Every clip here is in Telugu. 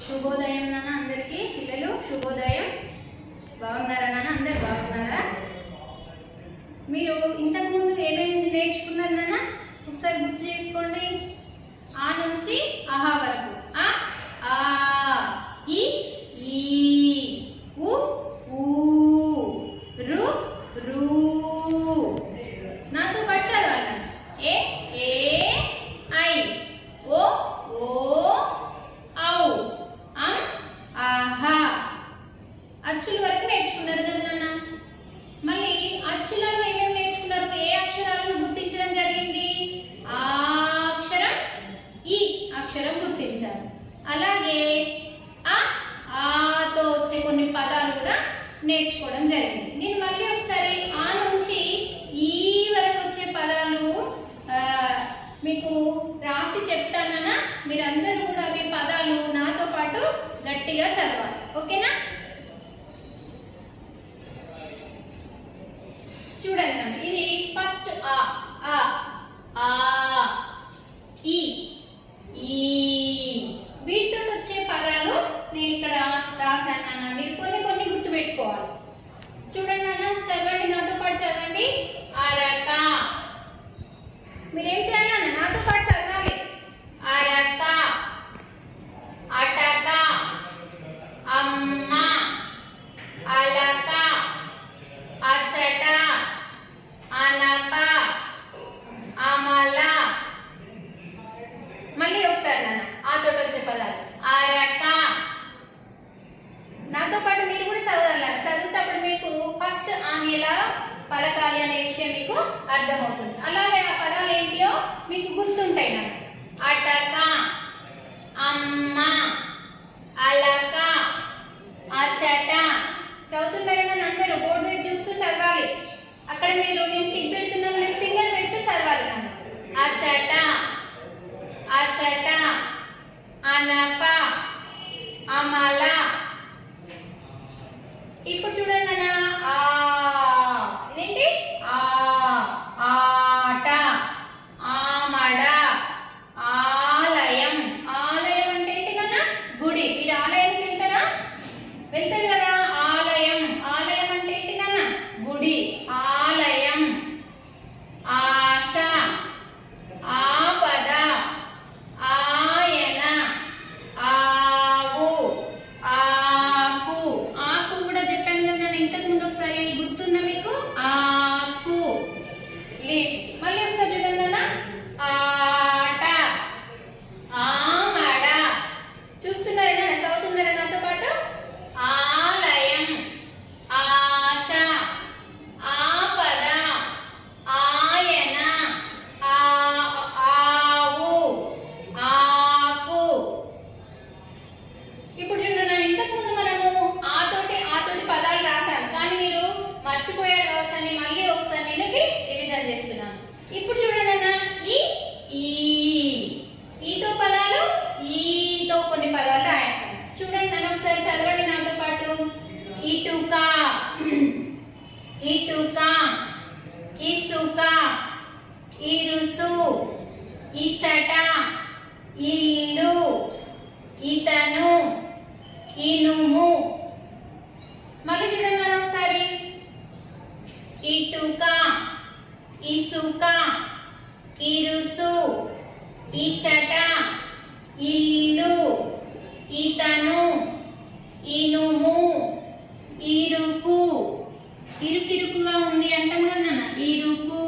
శుభోదయం నాన్న అందరికీ పిల్లలు శుభోదయం బాగున్నారా నాన్న అందరు బాగున్నారా మీరు ఇంతకు ముందు ఏమేమి నేర్చుకున్నారు నాన్న ఒకసారి గుర్తు చేసుకోండి ఆ నుంచి ఆహా వరకు ఆ ఆ ఈ ఈ ఉ ఊ రు రు నాతో పాటు చదవాలి నాన్న. ఏ ఏ ఐ ఓ ఓ ఔ అం ఆహా అచ్చుల వరకు నేర్చుకున్నారు కదా నాన్న మళ్ళీ అచ్చులలో ఏమేమి నేర్చుకున్నారు ఏ అక్షరాలను గుర్తించడం జరిగింది ఆ అక్షరం ఈ అక్షరం గుర్తించారు అలాగే ఆ ఆతో వచ్చే కొన్ని పదాలు కూడా నేర్చుకోవడం జరిగింది నేను మళ్ళీ ఒకసారి ఆ నుంచి ఈ వరకు వచ్చే పదాలు ఆ, మీకు రాసి చెప్తానన్నా మీరందరూ కూడా అవి పదాలు నాతో పాటు గట్టిగా చదవాలి ఓకేనా చూడండి నాన్న ఇది ఫస్ట్ ఆ ఆ ఆ ఈ ఈ వీటితో వచ్చే పదాలు నేను ఇక్కడ రాశాను నాన్న మీరు కొన్ని కొన్ని గుర్తు పెట్టుకోవాలి చూడండి నాన్న చదవండి నాతో పాటు చదవండి అరక మీరేం చేయాలి నాన్న నాతో పాటు చదవాలి అరక అటక అమ్మ అలక అచట అనప అమల మళ్ళీ ఒకసారి నాన్న ఆ తోట వచ్చే పదాలు అరక నాతో పాటు మీరు కూడా చదవాలి నాన్న. చదివేటప్పుడు మీకు ఫస్ట్ ఆన్ ఎలా పలకాలి అనే విషయం మీకు అర్థమవుతుంది అలాగే ఆ పదాలు ఏంటియో మీకు గుర్తుంటాయి నాకు అటక అమ్మ అలక అచట చదువుతున్నారని నన్ను అందరూ బోర్డు పెట్టి చూస్తూ చదవాలి అక్కడ మీరు నేను స్టిక్ పెడుతున్నాను మీరు ఫింగర్ పెడుతూ చదవాలి నన్ను అచట అచట అనప అమల ఇప్పుడు చూడండి నాన్న ఆ ఇదేంటి ఆ ఆట ఆమడ ఆలయం ఆలయం అంటే ఏంటి నాన్న గుడి మీరు ఆలయానికి వెళ్తారా వెళ్తారు కదా ఆలయం ఆలయం అంటే ఏంటి నాన్న గుడి ఆలయం ఆశ ఆపద ఆయన ఆవు ఆకు ఆకు కూడా చెప్పాను కదా నేను ఇంతకు ముందు ఒకసారి గుర్తుందా మీకు ఆకు లీఫ్ మళ్ళీ ఒకసారి చూడండి నాన్న ఆట ఆమడ చూస్తున్నారా నాన్న చదువుతున్నారా నాతో పాటు ఆలయం ఆశ ఆపద ఆయన ఆ- ఆవు ఆకు ఇప్పుడు చూడండి ఇంతకు ముందు మనము ఆతోటి ఆతోటి పదాలు రాసాం కానీ మీరు మర్చిపోయారు కావచ్చు అని మళ్ళీ ఒకసారి నేను ఇవి రివిజన్ చేస్తున్నాను ఇప్పుడు చూడండి అన్న ఈ ఈ ఈతో పదాలు ఈతో కొన్ని పదాలు రాయేస్తాను చూడండి నన్ను ఒకసారి చదవండి నాతో పాటు ఇటుక ఇటుక ఇసుక ఇరుసు ఇచట ఇల్లు ఇతను ఇనుము మళ్ళీ చూడండి మనం ఒకసారి ఇటుక ఇసుక ఇరుసు ఇచట ఇల్లు ఇతను ఇనుము ఇరుకు ఇరుకిరుకుగా ఉంది అంటాం కదా నాన్న ఇరుకు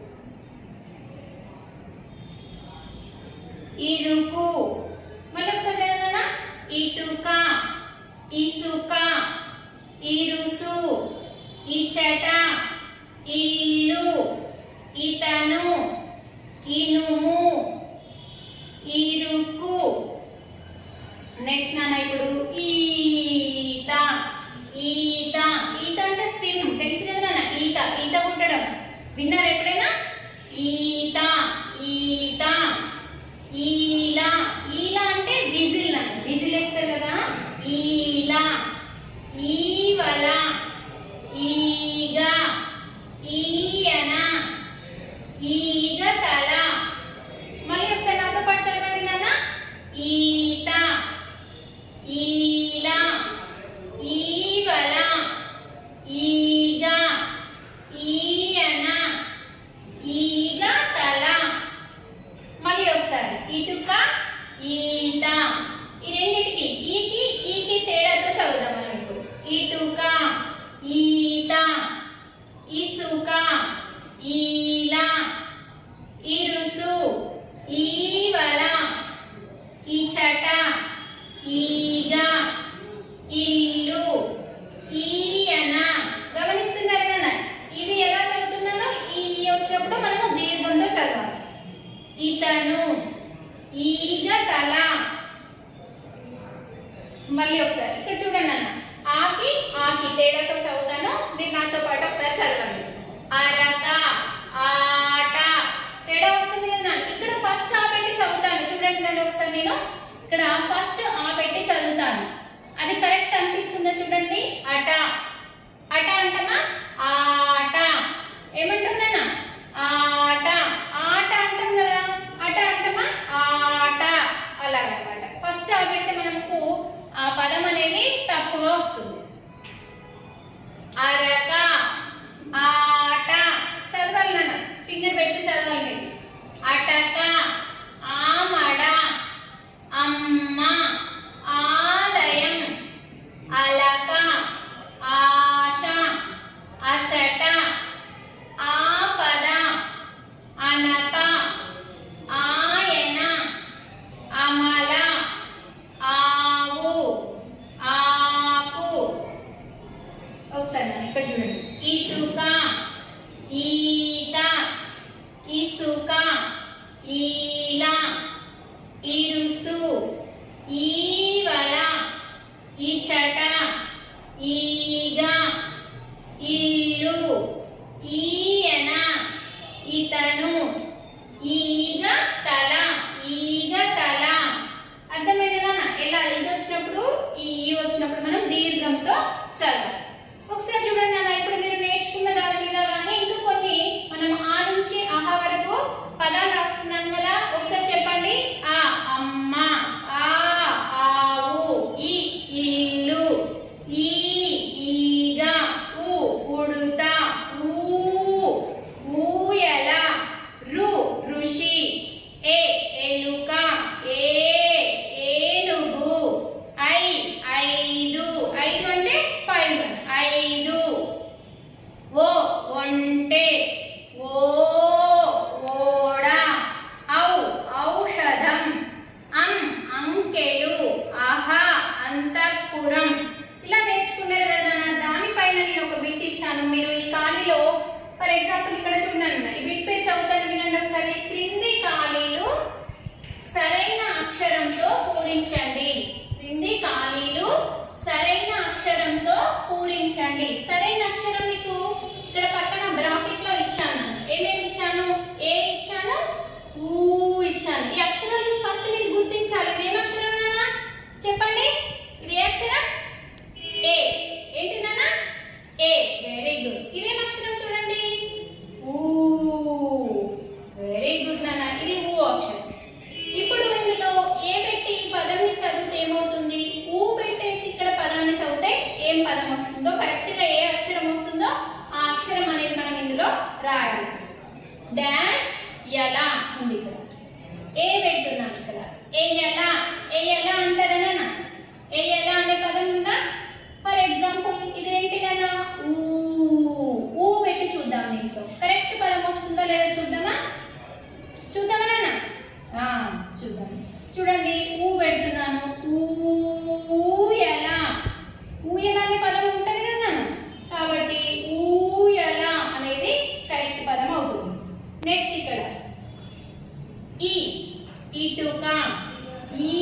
ఇరుకు మళ్ళీ ఒకసారి చదవనా ఇటుక ఇసుక ఇరుసు ఇచట ఇల్లు ఇతను ఇనుము ఇరుకు నెక్స్ట్ నాన్న ఇప్పుడు ఈత ఈత ఈత అంటే స్విమ్ తెలుసు కదా నాన్న ఈత ఈత ఉండడం విన్నారా ఎప్పుడైనా ఈత ఈత ఈలా ఈలా అంటే విజిల్ నాన్న విజిల్ వేస్తారు కదా ఈలా ఈవల ఈగ ఈయన ఈగ తల మళ్ళీ ఒకసారి నాతో పాటు చదవండి నాన్న ఈత ఒకసారి ఇటుక ఈత ఈ రెండింటికి ఈకి ఈకి తేడాతో చదువుదాం మనం ఇప్పుడు ఇటుక ఈత ఇసుక ఈల ఇరుసు ఈవల ఇచట ఈగ ఇల్లు ఈయన గమనిస్తున్నారు కదా ఇది ఎలా చదువుతున్నానో ఈ వచ్చినప్పుడు మనము దీర్ఘంతో చదవాలి ఇతను ఈగ తల మళ్ళీ ఒకసారి ఇక్కడ చూడండి అన్న ఆకి ఆకి తేడాతో చదువుతాను మీరు నాతో పాటు ఒకసారి చదవండి అరక ఆట తేడా వస్తుంది కదా నాన్న? ఇక్కడ ఫస్ట్ ఆ పెట్టి చదువుతాను చూడండి నన్ను ఒకసారి నేను ఇక్కడ ఫస్ట్ ఆ పెట్టి చదువుతాను అది కరెక్ట్ అనిపిస్తుందో చూడండి అట అట అంటమా ఆట ఏమంటున్నానా ఆట ఆట అంటాం కదా అట అంటమా ఆట అలాగనమాట ఫస్ట్ ఆ పెడితే మనకు ఆ పదం అనేది తప్పుగా వస్తుంది అరక ఆట చదవాలి నాన్న ఫింగర్ పెట్టి చదవాలి మీరు. అటక ఆమడ అమ్మ ఆలయం అలక ఆశ అచట ఆపద అనప ఆయన అమల ఆవు ఆకు ఒకసారి నాన్న ఇక్కడ చూడండి ఇటుక ఈత ఇసుక ఈల ఇరుసు ఈవల ఇచట ఈగ ఇల్లు ఈయన ఇతను ఈగ తల ఈగ తల అర్థమైందా నాన్న? ఎలా ఇది వచ్చినప్పుడు ఈ ఈ వచ్చినప్పుడు మనం దీర్ఘంతో చదవాలి ఒకసారి చూడండి నాన్న ఇప్పుడు మీరు నేర్చుకున్న దాని మీద కానీ ఇంకా కొన్ని మనం ఆ నుంచి ఆహా వరకు పదాలు రాస్తున్నాం కదా ఒకసారి చెప్పండి ఆ అమ్మ ఆ ఆవు ఈ ఇల్లు ఈ ఈగ ఉ ఉడుత ఊ ఊయల రు ఋషి ఏ ఎలుక ఏ ఏనుగు ఐ ఐదు ఐదు అంటే ఫైవ్ ఐదు ఓ ఒంటె ఓ ఓడ ఔ ఔషధం అం అంకెలు ఆహా అంతఃపురం ఇలా నేర్చుకున్నారు కదా నాన్న దానిపైన నేను ఒక బిట్ ఇచ్చాను మీరు ఈ ఖాళీలో ఫర్ ఎగ్జాంపుల్ ఇక్కడ చూడండి ఈ బిట్ పేరు చదువుతాను వినండి ఒకసారి క్రింది ఖాళీలు సరైన అక్షరంతో పూరించండి క్రింది ఖాళీలు సరైన అక్షరంతో పూరించండి సరైన అక్షరం మీకు ఇక్కడ పక్కన బ్రాకెట్ లో ఇచ్చాను ఏమేమి ఇచ్చాను ఏ ఇచ్చాను ఊ ఇచ్చాను ఈ అక్షరాలను ఫస్ట్ మీరు గుర్తించాలి ఇది ఏం అక్షరం నాన్న చెప్పండి ఇది ఏ అక్షరం ఏ ఏంటి నాన్న ఏ వెరీ గుడ్ ఇదేం అక్షరం చూడండి ఊ వెరీ గుడ్ నాన్న ఇది ఊ అక్షరం ఇప్పుడు ఇందులో ఏ పెట్టి ఈ పదంని చదివితే ఏమవుతుంది ఊ పెట్టేసి ఇక్కడ పదాన్ని చదివితే ఏం పదం వస్తుందో కరెక్ట్ గా ఏ అక్షరం వస్తుందో ఆ అక్షరం అనేది మనం ఇందులో రాయాలి డాష్ ఎలా ఉంది ఇక్కడ ఏ పెడుతున్నాను ఇక్కడ ఏ ఎలా ఏ ఎలా అంటారా నాన్న ఏ ఎలా అనే పదం ఉందా ఫర్ ఎగ్జాంపుల్ ఇది ఏంటి నాన్న ఊ ఊ పెట్టి చూద్దాం దీంట్లో కరెక్ట్ పదం వస్తుందో లేదో చూద్దామా చూద్దామా నాన్న ఆ, చూద్దాం చూడండి ఊ పెడుతున్నాను ఊయల ఊయల అనే పదం ఉంటుంది కదా నాన్న కాబట్టి ఊయల అనేది కరెక్ట్ పదం అవుతుంది నెక్స్ట్ ఇక్కడ ఈ ఇటుక ఈ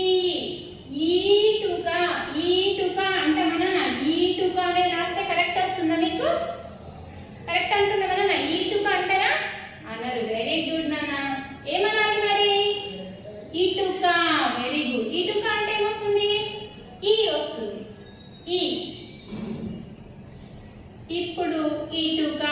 ఈటుక ఈటుక అంటే మన ఈటుక అనేది రాస్తే కరెక్ట్ వస్తుందా మీకు కరెక్ట్ అంటున్నా కదా ఈటుక అంటారా అన్నారు వెరీ గుడ్ నాన్న ఏమనాలి మరి ఇటుక వెరీ గుడ్ ఇటుక అంటే ఏమొస్తుంది ఈ వస్తుంది ఈ ఇప్పుడు ఇటుక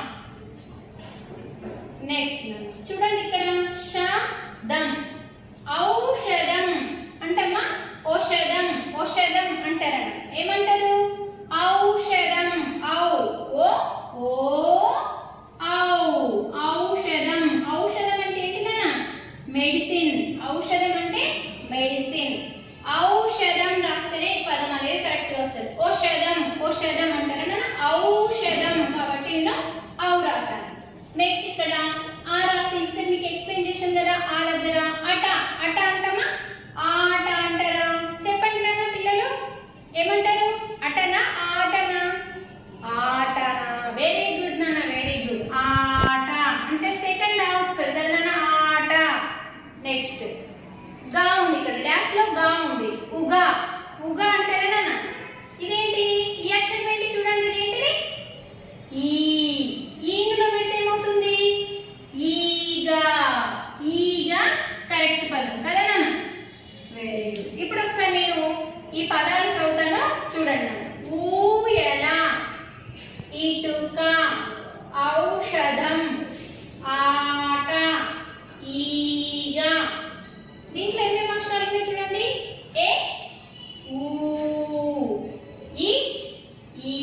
నెక్స్ట్ చూడండి ఇక్కడ షదం ఔషధం అంటమ్మా ఔషధం ఔషధం అంటారన్న ఏమంటారు ఔషధం ఔ ఓ ఓ ఔ ఔషధం ఔషధం అంటే ఏంటి నాన్న మెడిసిన్ మెడిసిన్ ఔషధం అంటే మెడిసిన్ ఔషధం రాస్తేనే ఈ పదం అనేది కరెక్ట్ గా వస్తుంది ఔషధం ఔషధం అంటారు నాన్న ఔషధం కాబట్టి నేను ఔ రాశాను నెక్స్ట్ ఇక్కడ ఆ రాసి ఇంతసేపు మీకు ఎక్స్ప్లెయిన్ చేశాను కదా ఆ దగ్గర అట అట అంటామా ఆట అంటారా చెప్పండి నాన్న పిల్లలు ఏమంటారు అటనా ఆటనా ఆటనా వెరీ గుడ్ నాన్న వెరీ గుడ్ ఆట అంటే సెకండ్ ఆ వస్తుంది కదా నాన్న ఆట నెక్స్ట్ గా ఉంది ఇక్కడ డాష్ లో గా ఉంది ఉగా ఉగా అంటారా నాన్న ఇదేంటి ఈ అక్షరం ఏంటి చూడండి ఇదేంటిది ఈ ఈ ఇందులో పెడితే ఏమవుతుంది ఈగా ఈగా కరెక్ట్ పదం కదా నాన్న వెరీ గుడ్ ఇప్పుడు ఒకసారి నేను ఈ పదాలు చదువుతాను చూడండి నాన్న. ఊయల ఇటుక ఔషధం ఆట ఈగ దీంట్లో ఏమేమి అక్షరాలు ఉన్నాయి చూడండి ఏ ఊ ఈ ఈ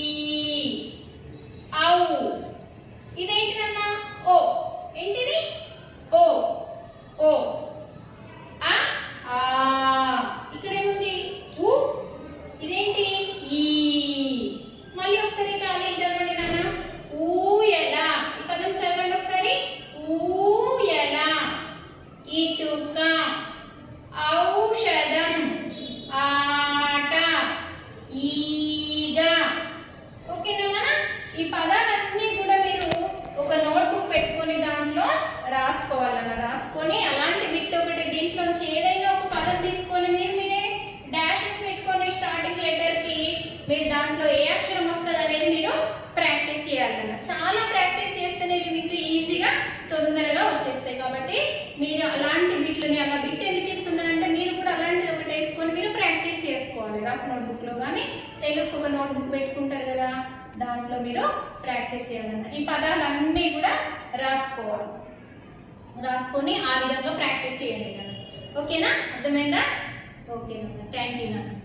ఔ ఇదేంటిదన్న ఓ ఏంటిది ఓ ఓ ఆ ఆ ఇక్కడ ఏముంది ఉ ఇదేంటి ఈ మళ్ళీ ఒకసారి ఖాళీ చదవండి నాన్న ఊయల ఈ పదం చదవండి ఒకసారి ఊయల ఇటుక ఔషధం ఆట ఈగ ఓకేనా నాన్న? ఈ పదాలన్నీ కూడా మీరు ఒక నోట్బుక్ పెట్టుకొని దాంట్లో రాసుకోవాలన్న రాసుకొని అలాంటి బిట్ ఒకటి దీంట్లోంచి ఏదైనా ఒక పదం తీసుకొని మీరు మీరే డాషెస్ పెట్టుకొని స్టార్టింగ్ లెటర్ కి మీరు దాంట్లో ఏ అక్షరం వస్తుంది అనేది మీరు ప్రాక్టీస్ చేయాలన్న చాలా ప్రాక్టీస్ చేస్తేనే ఇవి మీకు ఈజీగా తొందరగా వచ్చేస్తాయి కాబట్టి మీరు అలాంటి బిట్లని అలా బిట్ ఎందుకు ఇస్తున్నారంటే మీరు కూడా అలాంటిది ఒకటి వేసుకొని మీరు ప్రాక్టీస్ చేసుకోవాలి రఫ్ నోట్బుక్ లో కానీ తెలుగు ఒక నోట్బుక్ పెట్టుకుంటారు కదా దాంట్లో మీరు ప్రాక్టీస్ చేయాలన్న ఈ పదాలన్నీ కూడా రాసుకోవాలి రాసుకొని ఆ విధంగా ప్రాక్టీస్ చేయండి కదా ఓకేనా అర్థమైందా ఓకేనా థ్యాంక్ యూ నాన్న